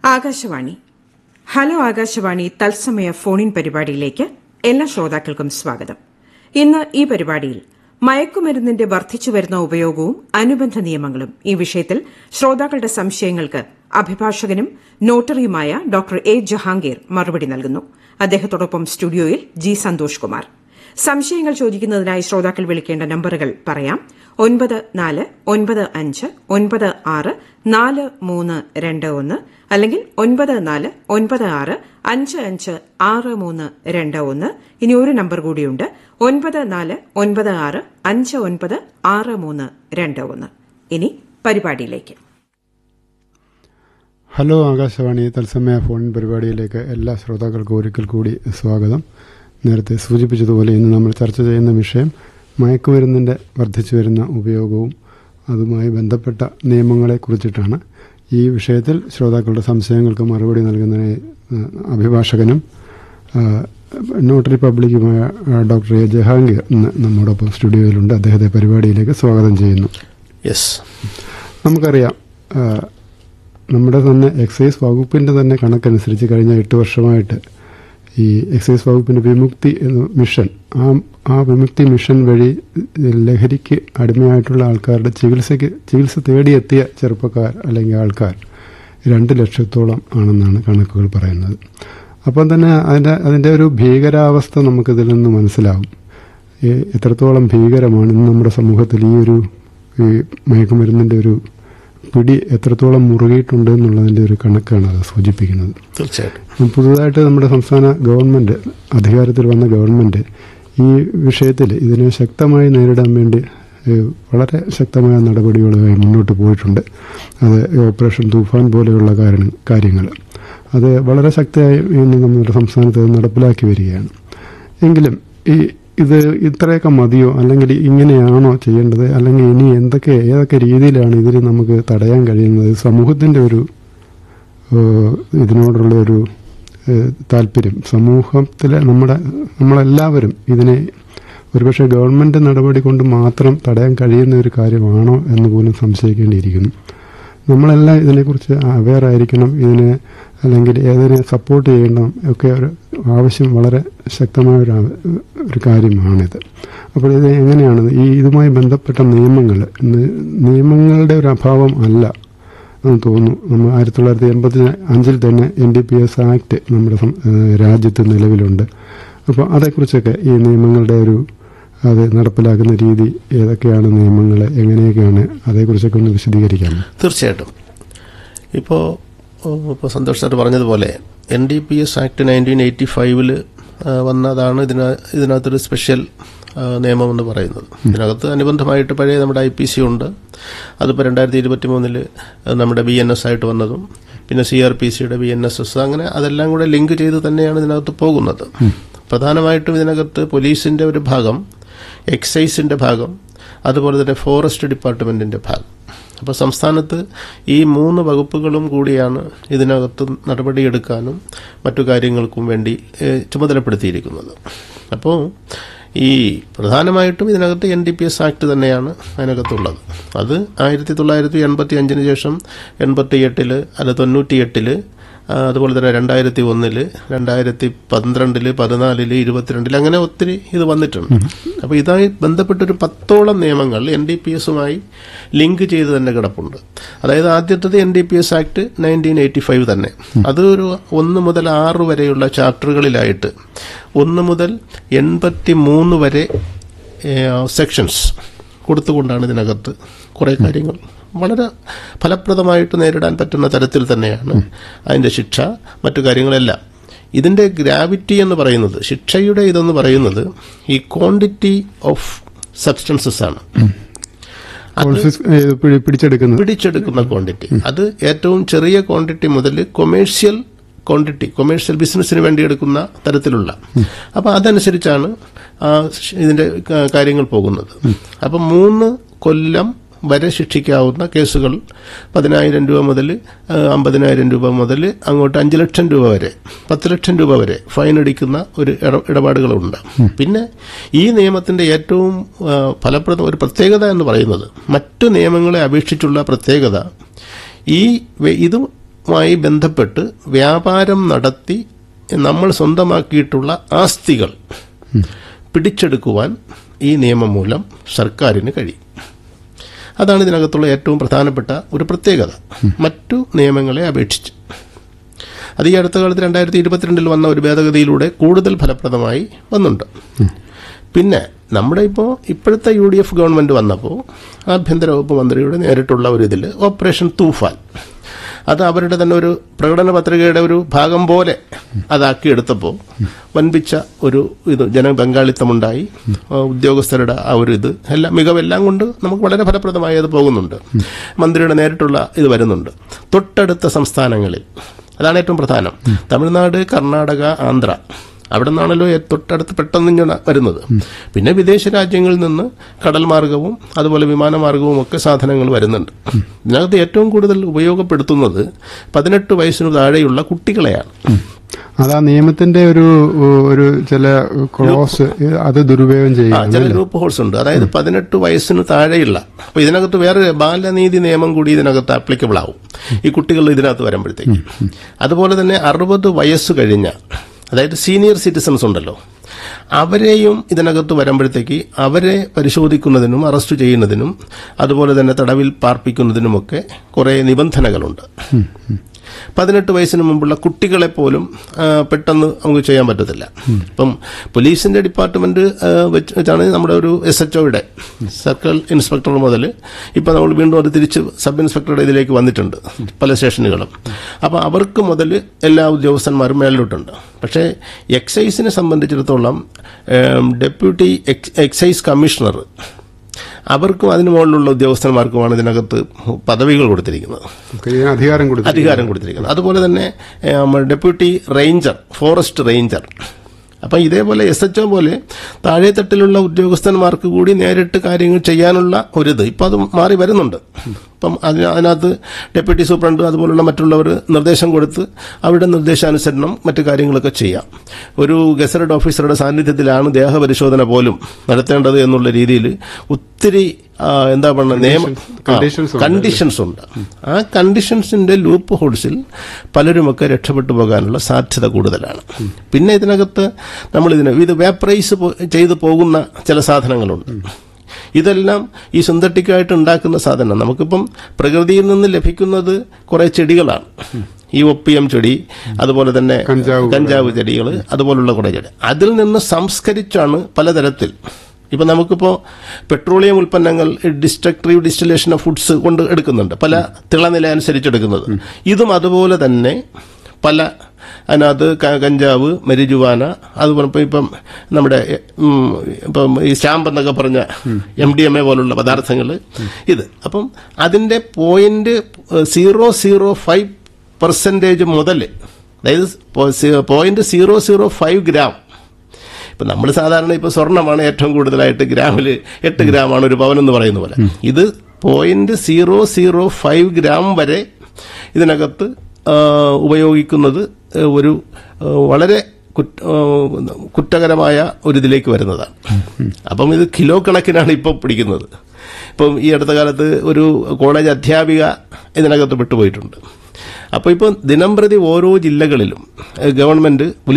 Akashvani hello Akashvani തത്സമയ ഫോണിൻ പരിപാടിയിലേക്ക് എല്ലാ ശ്രോതാക്കൾക്കും സ്വാഗതം ഇന്ന് ഈ പരിപാടിയിൽ മയക്കുമരുന്നിന്റെ വർദ്ധിച്ചുവരുന്ന ഉപയോഗവും അനുബന്ധ നിയമങ്ങളും ഈ വിഷയത്തിൽ ശ്രോതാക്കളുടെ സംശയങ്ങൾക്ക് അഭിഭാഷകനും നോട്ടറിയുമായ ഡോക്ടർ എ ജഹാംഗീർ മറുപടി നൽകുന്നു അദ്ദേഹത്തോടൊപ്പം സ്റ്റുഡിയോയിൽ ജി സന്തോഷ് കുമാർ സംശയങ്ങൾ ചോദിക്കുന്നതിനായി ശ്രോതാക്കൾ വിളിക്കേണ്ട നമ്പറുകൾ പറയാം ഒൻപത് നാല് ഒൻപത് അഞ്ച് ഒൻപത് ആറ് നാല് മൂന്ന് രണ്ട് ഒന്ന് അല്ലെങ്കിൽ ഒൻപത് നാല് ഒൻപത് ആറ് അഞ്ച് അഞ്ച് ആറ് മൂന്ന് രണ്ട് ഒന്ന് ഇനി ഒരു നമ്പർ കൂടിയുണ്ട് ഒൻപത് നാല് ഒൻപത് ആറ് അഞ്ച് ഒൻപത് ആറ് മൂന്ന് രണ്ട് ഒന്ന് ഇനി പരിപാടിയിലേക്ക് ഹലോ ആകാശവാണി തത്സമയ ഫോൺ പരിപാടിയിലേക്ക് എല്ലാ ശ്രോതാക്കൾക്കും ഒരിക്കൽ കൂടി സ്വാഗതം നേരത്തെ സൂചിപ്പിച്ചതുപോലെ ഇന്ന് നമ്മൾ ചർച്ച ചെയ്യുന്ന വിഷയം മയക്കുമരുന്നിൻ്റെ വർദ്ധിച്ചു വരുന്ന ഉപയോഗവും അതുമായി ബന്ധപ്പെട്ട നിയമങ്ങളെ കുറിച്ചിട്ടാണ് ഈ വിഷയത്തിൽ ശ്രോതാക്കളുടെ സംശയങ്ങൾക്ക് മറുപടി നൽകുന്നതിന് അഭിഭാഷകനും നോട്ടറി പബ്ലിക്കുമായ ഡോക്ടർ എ ജഹാംഗീർ ഇന്ന് നമ്മോടൊപ്പം സ്റ്റുഡിയോയിലുണ്ട് അദ്ദേഹത്തെ പരിപാടിയിലേക്ക് സ്വാഗതം ചെയ്യുന്നു യെസ് നമുക്കറിയാം നമ്മുടെ തന്നെ എക്സൈസ് വകുപ്പിൻ്റെ തന്നെ കണക്കനുസരിച്ച് കഴിഞ്ഞ എട്ട് വർഷമായിട്ട് ഈ എക്സൈസ് വകുപ്പിൻ്റെ വിമുക്തി എന്ന മിഷൻ ആ ആ വിമുക്തി മിഷൻ വഴി ലഹരിക്ക് അടിമയായിട്ടുള്ള ആൾക്കാരുടെ ചികിത്സയ്ക്ക് ചികിത്സ തേടിയെത്തിയ ചെറുപ്പക്കാർ അല്ലെങ്കിൽ ആൾക്കാർ രണ്ട് ലക്ഷത്തോളം ആണെന്നാണ് കണക്കുകൾ പറയുന്നത് അപ്പം തന്നെ അതിൻ്റെ അതിൻ്റെ ഒരു ഭീകരാവസ്ഥ നമുക്കിതിൽ നിന്ന് മനസ്സിലാവും എത്രത്തോളം ഭീകരമാണ് ഇന്ന് നമ്മുടെ സമൂഹത്തിൽ ഈ ഒരു ഈ മയക്കുമരുന്നിൻ്റെ ഒരു പിടി എത്രത്തോളം മുറുകിയിട്ടുണ്ട് എന്നുള്ളതിൻ്റെ ഒരു കണക്കാണ് അത് സൂചിപ്പിക്കുന്നത് തീർച്ചയായിട്ടും പുതുതായിട്ട് നമ്മുടെ സംസ്ഥാന ഗവൺമെൻറ് അധികാരത്തിൽ വന്ന ഗവൺമെൻറ് ഈ വിഷയത്തിൽ ഇതിനെ ശക്തമായി നേരിടാൻ വേണ്ടി വളരെ ശക്തമായ നടപടികളുമായി മുന്നോട്ട് പോയിട്ടുണ്ട് അത് ഓപ്പറേഷൻ തൂഫാൻ പോലെയുള്ള കാരണം കാര്യങ്ങൾ അത് വളരെ ശക്തിയായി ഇന്ന് നമ്മുടെ സംസ്ഥാനത്ത് നടപ്പിലാക്കി വരികയാണ് എങ്കിലും ഈ ഇത് ഇത്രയൊക്കെ മതിയോ അല്ലെങ്കിൽ ഇങ്ങനെയാണോ ചെയ്യേണ്ടത് അല്ലെങ്കിൽ ഇനി എന്തൊക്കെ ഏതൊക്കെ രീതിയിലാണ് ഇതിൽ നമുക്ക് തടയാൻ കഴിയുന്നത് സമൂഹത്തിൻ്റെ ഒരു ഇതിനോടുള്ള ഒരു താല്പര്യം സമൂഹത്തിലെ നമ്മുടെ നമ്മളെല്ലാവരും ഇതിനെ ഒരുപക്ഷെ ഗവൺമെൻറ് നടപടി കൊണ്ട് മാത്രം തടയാൻ കഴിയുന്ന ഒരു കാര്യമാണോ എന്ന് പോലും സംശയിക്കേണ്ടിയിരിക്കുന്നു നമ്മളെല്ലാം ഇതിനെക്കുറിച്ച് അവെയർ ആയിരിക്കണം ഇതിനെ അല്ലെങ്കിൽ ഏതിനെ സപ്പോർട്ട് ചെയ്യണം ഒക്കെ ഒരു ആവശ്യം വളരെ ശക്തമായ ഒരു ഒരു കാര്യമാണിത് അപ്പോൾ ഇത് എങ്ങനെയാണ് ഈ ഇതുമായി ബന്ധപ്പെട്ട നിയമങ്ങൾ നിയമങ്ങളുടെ ഒരു അഭാവം അല്ല എന്ന് തോന്നുന്നു നമ്മൾ ആയിരത്തി തൊള്ളായിരത്തി എൺപത്തി അഞ്ചിൽ തന്നെ N D P S act നമ്മുടെ രാജ്യത്ത് നിലവിലുണ്ട് അപ്പോൾ അതേക്കുറിച്ചൊക്കെ ഈ നിയമങ്ങളുടെ ഒരു അത് നടപ്പിലാക്കുന്ന രീതി ഏതൊക്കെയാണ് നിയമങ്ങൾ എങ്ങനെയൊക്കെയാണ് അതേക്കുറിച്ചൊക്കെ ഒന്ന് വിശദീകരിക്കാമോ തീർച്ചയായിട്ടും ഇപ്പോൾ ഇപ്പോൾ സന്തോഷ് സാർ പറഞ്ഞതുപോലെ N D P S act nineteen eighty ഫൈവില് വന്നതാണ് ഇതിന ഇതിനകത്തൊരു സ്പെഷ്യൽ നിയമം എന്ന് പറയുന്നത് ഇതിനകത്ത് അനുബന്ധമായിട്ട് പഴയ നമ്മുടെ ഐ പി സി ഉണ്ട് അതിപ്പോൾ രണ്ടായിരത്തി ഇരുപത്തി മൂന്നില് നമ്മുടെ ബി എൻ എസ് ആയിട്ട് വന്നതും പിന്നെ സി ആർ പി സിയുടെ ബി എൻ എസ് എസ് അങ്ങനെ അതെല്ലാം കൂടെ ലിങ്ക് ചെയ്ത് തന്നെയാണ് ഇതിനകത്ത് പോകുന്നത് പ്രധാനമായിട്ടും ഇതിനകത്ത് പോലീസിന്റെ ഒരു ഭാഗം എക്സൈസിന്റെ ഭാഗം അതുപോലെ തന്നെ ഫോറസ്റ്റ് ഡിപ്പാർട്ട്മെന്റിന്റെ ഭാഗം അപ്പോൾ സംസ്ഥാനത്ത് ഈ മൂന്ന് വകുപ്പുകളും കൂടിയാണ് ഇതിനകത്ത് നടപടിയെടുക്കാനും മറ്റു കാര്യങ്ങൾക്കും വേണ്ടി ചുമതലപ്പെടുത്തിയിരിക്കുന്നത് അപ്പോൾ ഈ പ്രധാനമായിട്ടും ഇതിനകത്ത് N D P S act തന്നെയാണ് അതിനകത്തുള്ളത് അത് ആയിരത്തി തൊള്ളായിരത്തി എൺപത്തി അഞ്ചിന് ശേഷം എൺപത്തി എട്ടില് അല്ല തൊണ്ണൂറ്റി എട്ടില് അതുപോലെ തന്നെ രണ്ടായിരത്തി ഒന്നില് രണ്ടായിരത്തി പന്ത്രണ്ടില് പതിനാലില് ഇരുപത്തിരണ്ടില് അങ്ങനെ ഒത്തിരി ഇത് വന്നിട്ടുണ്ട് അപ്പോൾ ഇതായി ബന്ധപ്പെട്ടൊരു പത്തോളം നിയമങ്ങൾ എൻ ഡി പി എസുമായി ലിങ്ക് ചെയ്ത് തന്നെ കിടപ്പുണ്ട് അതായത് ആദ്യത്തത് N D P S act nineteen eighty five തന്നെ അത് ഒരു ഒന്ന് മുതൽ ആറ് വരെയുള്ള ചാപ്റ്ററുകളിലായിട്ട് ഒന്ന് മുതൽ എൺപത്തി മൂന്ന് വരെ സെക്ഷൻസ് കൊടുത്തുകൊണ്ടാണ് ഇതിനകത്ത് കുറേ കാര്യങ്ങൾ വളരെ ഫലപ്രദമായിട്ട് നേരിടാൻ പറ്റുന്ന തരത്തിൽ തന്നെയാണ് അതിൻ്റെ ശിക്ഷ മറ്റു കാര്യങ്ങളെല്ലാം ഇതിൻ്റെ ഗ്രാവിറ്റി എന്ന് പറയുന്നത് ശിക്ഷയുടെ ഇതെന്ന് പറയുന്നത് ഈ ക്വാണ്ടിറ്റി ഓഫ് സബ്സ്റ്റൻസസ് ആണ് പിടിച്ചെടുക്കുന്നത് പിടിച്ചെടുക്കുന്ന ക്വാണ്ടിറ്റി അത് ഏറ്റവും ചെറിയ ക്വാണ്ടിറ്റി മുതൽ കൊമേഴ്ഷ്യൽ ക്വാണ്ടിറ്റി കൊമേഴ്ഷ്യൽ ബിസിനസ്സിന് വേണ്ടി എടുക്കുന്ന തരത്തിലുള്ള അപ്പം അതനുസരിച്ചാണ് ഇതിന്റെ കാര്യങ്ങൾ പോകുന്നത് അപ്പം മൂന്ന് കൊല്ലം വരെ ശിക്ഷിക്കാവുന്ന കേസുകൾ പതിനായിരം രൂപ മുതൽ അമ്പതിനായിരം രൂപ മുതൽ അങ്ങോട്ട് അഞ്ച് ലക്ഷം രൂപ വരെ പത്ത് ലക്ഷം രൂപ വരെ ഫൈൻ അടിക്കുന്ന ഒരു ഇടപാടുകളുണ്ട് പിന്നെ ഈ നിയമത്തിന്റെ ഏറ്റവും ഫലപ്രദ ഒരു പ്രത്യേകത എന്ന് പറയുന്നത് മറ്റു നിയമങ്ങളെ അപേക്ഷിച്ചുള്ള പ്രത്യേകത ഈ ഇത് ഇതുമായി ബന്ധപ്പെട്ട് വ്യാപാരം നടത്തി നമ്മൾ സ്വന്തമാക്കിയിട്ടുള്ള ആസ്തികൾ പിടിച്ചെടുക്കുവാൻ ഈ നിയമം മൂലം സർക്കാരിന് കഴിയും അതാണ് ഇതിനകത്തുള്ള ഏറ്റവും പ്രധാനപ്പെട്ട ഒരു പ്രത്യേകത മറ്റു നിയമങ്ങളെ അപേക്ഷിച്ച് അത് ഈ അടുത്ത കാലത്ത് രണ്ടായിരത്തി ഇരുപത്തിരണ്ടിൽ വന്ന ഒരു ഭേദഗതിയിലൂടെ കൂടുതൽ ഫലപ്രദമായി വന്നുണ്ട് പിന്നെ നമ്മുടെ ഇപ്പോൾ ഇപ്പോഴത്തെ യു ഡി എഫ് ഗവൺമെൻറ് വന്നപ്പോൾ ആഭ്യന്തര വകുപ്പ് മന്ത്രിയുടെ നേരിട്ടുള്ള ഒരു ഇതിൽ ഓപ്പറേഷൻ തൂഫാൻ അത് അവരുടെ തന്നെ ഒരു പ്രകടന പത്രികയുടെ ഒരു ഭാഗം പോലെ അതാക്കി എടുത്തപ്പോൾ വൻപിച്ച ഒരു ഇത് ജനപങ്കാളിത്തമുണ്ടായി ആ, ഉദ്യോഗസ്ഥരുടെ ആ ഒരു ഇത് എല്ലാം മികവെല്ലാം കൊണ്ട് നമുക്ക് വളരെ ഫലപ്രദമായി അത് പോകുന്നുണ്ട് മന്ത്രിയുടെ നേരിട്ടുള്ള ഇത് വരുന്നുണ്ട് തൊട്ടടുത്ത സംസ്ഥാനങ്ങളിൽ അതാണ് ഏറ്റവും പ്രധാനം തമിഴ്നാട് കർണാടക ആന്ധ്ര അവിടെ നിന്നാണല്ലോ ഏ- തൊട്ടടുത്ത് പെട്ടെന്ന് ഇങ്ങനെ വരുന്നത് പിന്നെ വിദേശ രാജ്യങ്ങളിൽ നിന്ന് കടൽ മാർഗവും അതുപോലെ വിമാനമാർഗവും ഒക്കെ സാധനങ്ങൾ വരുന്നുണ്ട് ഇതിനകത്ത് ഏറ്റവും കൂടുതൽ ഉപയോഗപ്പെടുത്തുന്നത് പതിനെട്ട് വയസ്സിന് താഴെയുള്ള കുട്ടികളെയാണ് അതാ നിയമത്തിന്റെ ഒരു ഒരു ചില ക്ലോസ് അത് ദുരുപയോഗം ആ ചെയ്യുക ചില ലൂപ്പ് ഹോൾസ് ഉണ്ട് അതായത് പതിനെട്ട് വയസ്സിന് താഴെയുള്ള അപ്പൊ ഇതിനകത്ത് വേറെ ബാലനീതി നിയമം കൂടി ഇതിനകത്ത് ആപ്ലിക്കബിൾ ആവും ഈ കുട്ടികൾ ഇതിനകത്ത് വരുമ്പോഴത്തേക്ക് അതുപോലെ തന്നെ അറുപത് വയസ്സ് കഴിഞ്ഞ അതായത് സീനിയർ സിറ്റിസൺസ് ഉണ്ടല്ലോ അവരെയും ഇതിനകത്ത് വരുമ്പോഴത്തേക്ക് അവരെ പരിശോധിക്കുന്നതിനും അറസ്റ്റ് ചെയ്യുന്നതിനും അതുപോലെ തന്നെ തടവിൽ പാർപ്പിക്കുന്നതിനുമൊക്കെ കുറേ നിബന്ധനകളുണ്ട് പതിനെട്ട് വയസ്സിന് മുമ്പുള്ള കുട്ടികളെ പോലും ആ, പെട്ടെന്ന് നമുക്ക് ചെയ്യാൻ പറ്റത്തില്ല ഇപ്പം പോലീസിന്റെ ഡിപ്പാർട്ട്മെന്റ് ആ, വെച്ച് വെച്ചാണ് നമ്മുടെ ഒരു എസ് എച്ച് ഒയുടെ സർക്കിൾ ഇൻസ്പെക്ടർ മുതൽ ഇപ്പം നമ്മൾ വീണ്ടും അത് തിരിച്ച് സബ് ഇൻസ്പെക്ടറുടെ ഇതിലേക്ക് വന്നിട്ടുണ്ട് പല സ്റ്റേഷനുകളും അപ്പം അവർക്ക് മുതൽ എല്ലാ ഉദ്യോഗസ്ഥന്മാരും മേളിലോട്ടുണ്ട് പക്ഷേ എക്സൈസിനെ സംബന്ധിച്ചിടത്തോളം ഏം, ഡെപ്യൂട്ടി എക്സ്- എക്സൈസ് കമ്മീഷണർ അവർക്കും അതിന് മുകളിലുള്ള ഉദ്യോഗസ്ഥന്മാർക്കുമാണ് ഇതിനകത്ത് പദവികൾ കൊടുത്തിരിക്കുന്നത് ഇതിന് അധികാരം കൊടുത്തു അധികാരം കൊടുത്തിരിക്കുന്നത് അതുപോലെ തന്നെ ഏഹ്, നമ്മുടെ ഡെപ്യൂട്ടി റേഞ്ചർ ഫോറസ്റ്റ് റേഞ്ചർ അപ്പം ഇതേപോലെ എസ് എച്ച് ഒ പോലെ താഴെത്തട്ടിലുള്ള ഉദ്യോഗസ്ഥന്മാർക്ക് കൂടി നേരിട്ട് കാര്യങ്ങൾ ചെയ്യാനുള്ള ഒരിത് ഇപ്പം അത് മാറി വരുന്നുണ്ട് ഇപ്പം അതിന് അതിനകത്ത് ഡെപ്യൂട്ടി സൂപ്രണ്ട് അതുപോലുള്ള മറ്റുള്ളവർ നിർദ്ദേശം കൊടുത്ത് അവരുടെ നിർദ്ദേശാനുസരണം മറ്റു കാര്യങ്ങളൊക്കെ ചെയ്യാം ഒരു ഗസറ്റഡ് ഓഫീസറുടെ സാന്നിധ്യത്തിലാണ് ദേഹപരിശോധന പോലും നടത്തേണ്ടത് എന്നുള്ള രീതിയിൽ ഒത്തിരി ആ, എന്താ പറയുക നിയമ conditions ഉണ്ട്. കണ്ടീഷൻസ് ഉണ്ട് ആ കണ്ടീഷൻസിന്റെ ലൂപ്പ് ഹോൾസിൽ പലരുമൊക്കെ രക്ഷപ്പെട്ടു പോകാനുള്ള സാധ്യത കൂടുതലാണ് പിന്നെ ഇതിനകത്ത് നമ്മൾ ഇതിന് ഇത് വേപ്രൈസ് ചെയ്തു പോകുന്ന ചില സാധനങ്ങളുണ്ട് ഇതെല്ലാം ഈ സിന്തറ്റിക്കായിട്ട് ഉണ്ടാക്കുന്ന സാധനം നമുക്കിപ്പം പ്രകൃതിയിൽ നിന്ന് ലഭിക്കുന്നത് കുറെ ചെടികളാണ് ഈ ഒപ്പിയം ചെടി അതുപോലെ തന്നെ കഞ്ചാവ് കഞ്ചാവ് ചെടികൾ അതുപോലുള്ള കുറെ ചെടി അതിൽ നിന്ന് സംസ്കരിച്ചാണ് പലതരത്തിൽ ഇപ്പം നമുക്കിപ്പോൾ പെട്രോളിയം ഉൽപ്പന്നങ്ങൾ ഡിസ്ട്രക്ടീവ് ഡിസ്റ്റിലേഷൻ ഓഫ് ഫുഡ്സ് കൊണ്ട് എടുക്കുന്നുണ്ട് പല തിളനില അനുസരിച്ച് എടുക്കുന്നത് ഇതും അതുപോലെ തന്നെ പല അതിനകത്ത് ക- കഞ്ചാവ് മരിജുവാന അതുപോലെ ഇപ്പം ഇപ്പം നമ്മുടെ ഉം, ഇപ്പം ഈ സ്റ്റാമ്പ് എന്നൊക്കെ പറഞ്ഞ എം ഡി എം എ പോലുള്ള പദാർത്ഥങ്ങൾ ഇത് അപ്പം അതിൻ്റെ point zero zero five percentage മുതൽ അതായത് point zero zero five gram ഇപ്പം നമ്മൾ സാധാരണ ഇപ്പോൾ സ്വർണ്ണമാണ് ഏറ്റവും കൂടുതലായിട്ട് ഗ്രാമിൽ എട്ട് ഗ്രാമാണ് ഒരു പവൻ എന്ന് പറയുന്ന പോലെ ഇത് point zero zero five gram വരെ ഇതിനകത്ത് ആ, ഉപയോഗിക്കുന്നത് ആ, ഒരു ആ, വളരെ കുറ്റ ആ, കുറ്റകരമായ ഒരു ഇതിലേക്ക് വരുന്നതാണ് അപ്പം ഇത് കിലോ കണക്കിനാണ് ഇപ്പോൾ പിടിക്കുന്നത് ഇപ്പം ഈ അടുത്ത കാലത്ത് ഒരു കോളേജ് അധ്യാപിക ഇതിനകത്ത് വിട്ടുപോയിട്ടുണ്ട് അപ്പോൾ ഇപ്പോൾ ദിനംപ്രതി ഓരോ ജില്ലകളിലും ഏഹ്, ഗവൺമെന്റ്